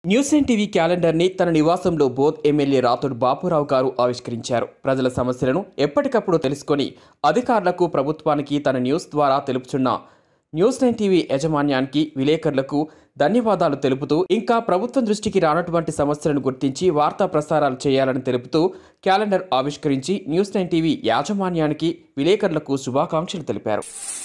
news nine TV క్యాలెండర్ని తన నివాసంలో Boath MLA Rathod Bapurao గారు ఆవిష్కరించారు ప్రజల సమస్యలను ఎప్పటికప్పుడు తెలుసుకొని అధికారులకు ప్రభుత్వానికి తన న్యూస్ ద్వారా తెలుపుచున్న న్యూస్ నైన్ టీవీ యాజమాన్యానికి విలేకరులకు ధన్యవాదాలు తెలుపుతూ ఇంకా ప్రభుత్వం దృష్టికి రానటువంటి సమస్యలను గుర్తించి వార్తా ప్రసారాలు చేయాలని తెలుపుతూ క్యాలెండర్ ఆవిష్కరించి న్యూస్ నైన్ టీవీ యాజమాన్యానికి విలేకరులకు శుభాకాంక్షలు తెలిపారు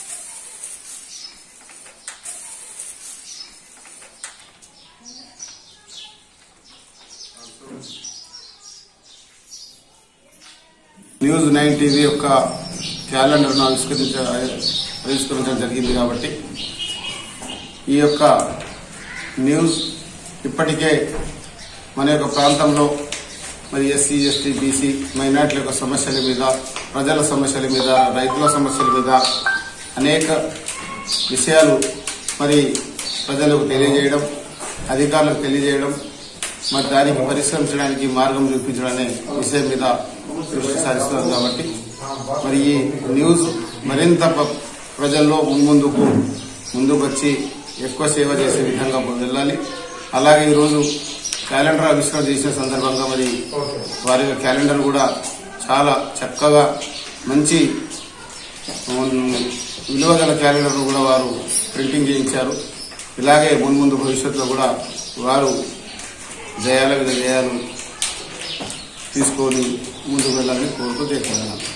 న్యూస్ నైన్ టీవీ యొక్క క్యాలెండర్ను ఆవిష్కరించ ఆవిష్కరించడం జరిగింది కాబట్టి ఈ యొక్క న్యూస్ ఇప్పటికే మన యొక్క ప్రాంతంలో మరి ఎస్సీ ఎస్టీ బీసీ మైనార్టీల యొక్క సమస్యల మీద ప్రజల సమస్యల మీద రైతుల సమస్యల మీద అనేక విషయాలు మరి ప్రజలకు తెలియజేయడం అధికారులకు తెలియజేయడం మరి దానికి పరిశ్రమించడానికి మార్గం చూపించడం అనే విషయం మీద దృష్టి సారిస్తున్నారు కాబట్టి మరి ఈ న్యూస్ మరింత ప్ర- ప్రజల్లో మున్ముందుకు ముందుకు వచ్చి ఎక్కువ సేవ చేసే విధంగా వెళ్ళాలి అలాగే ఈరోజు క్యాలెండర్ ఆవిష్కరణ చేసిన సందర్భంగా మరి వారి యొక్క క్యాలెండర్ కూడా చాలా చక్కగా మంచి ఉమ్, విలువ గల క్యాలెండర్ను కూడా వారు ప్రింటింగ్ చేయించారు ఇలాగే మున్ముందు భవిష్యత్తులో కూడా వారు జయాల మీద జయాలు తీసుకొని ముందుకు వెళ్ళాలని కోరుతూ తెలియజేస్తున్నాను